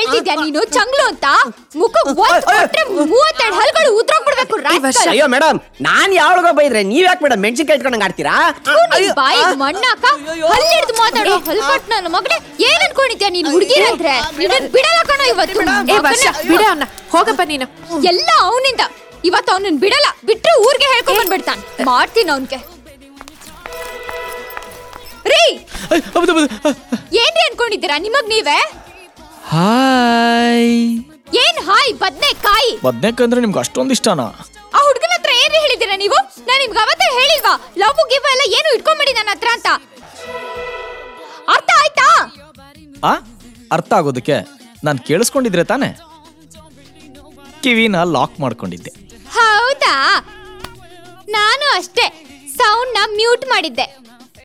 ಹೇಳ್ತಿದ್ಯಾ ನೀನು ಚಂಗ್ಲು ಅಂತ ಮುಖ ಒಂದ್ ಕೊಟ್ರೆ ಮೂವತ್ತೆರಡು ಹಲ್ಗಳು ಉದ್ರೋಗ್ಬಿಡ್ಬೇಕು rascal. ಅಯ್ಯೋ ಮೇಡಮ್ ನಾನ್ ಯಾವಾಗ ಬೈದ್ರೆ ನೀವ್ ಯಾಕೆ ಮೇಡಮ್ ಮೆಣಸಿನ್ಕಾಯಿ ಇಟ್ಕೊಂಡಂಗ್ ಆಡ್ತೀರಾ ಥು, ನಿನ್ ಬಾಯಿಗ್ ಮಣ್ಣಾಕ ಹಲ್ಲಿಡ್ದು ಮಾತಾಡೋ ಹಲ್ಕಟ್ ನನ್ನ ಮಗನೇ ಏನ್ ಅನ್ಕೊಂಡಿದ್ಯಾ ನೀನ್ ಹುಡುಗಿರಂದ್ರೆ ನಿನ್ನನ್ ಬಿಡಲ್ಲ ಕಣೋ ಇವತ್ತು ಏ ವರ್ಷ ಬಿಡ ಅವನ್ನ ಹೋಗಪ್ಪ ನೀನು ಎಲ್ಲ ಅವನಿಂದ ಇವತ್ತು ಅವನನ್ನ ಬಿಡಲ್ಲ ಬಿಟ್ರೆ ಊರ್ಗೆ ಹೇಳ್ಕೊಂಡ್ ಬಂದ್ಬಿಡ್ತಾನ ಮಾಡ್ತೀನಿ ಅವನ್ಗೆ ರೀ ಏನ್ರಿ ಅನ್ಕೊಂಡಿದ್ದೀರಾ ನಿಮಗ್ ನೀವೇ ಹಾಯ್ ಏನ್ ಹಾಯ್ ಬದ್ನೆಕಾಯಿ ಬದ್ನೇಕಾಯಿ ಅಂದ್ರೆ ನಿಮ್ಗೆ ಅಷ್ಟೊಂದು ಇಷ್ಟನಾ ಆ ಹುಡುಗನ ಹತ್ರ ಏನ್ರಿ ಹೇಳಿದ್ದೀರಾ ನೀವು ನಾನ್ ನಿಮ್ಗೆ ಅವತ್ತೇ ಹೇಳಿಲ್ವಾ ಲವ್ ಗಿವ್ ಎಲ್ಲ ಏನು ಇಟ್ಕೊಂಬಿಡಿ ನನ್ನ ಹತ್ರ ಅಂತ ಅರ್ಥ ಆಯ್ತಾ ಆ ಅರ್ಥ ಆಗೋದಕ್ಕೆ ನಾನು ಕೇಳಿಸ್ಕೊಂಡಿದ್ರೆ ತಾನೆ ಕಿವಿನ ಲಾಕ್ ಮಾಡ್ಕೊಂಡಿದ್ದೆ ಹೌದಾ ನಾನು ಅಷ್ಟೇ ಸೌಂಡ್ ನ ಮ್ಯೂಟ್ ಮಾಡಿದ್ದೆ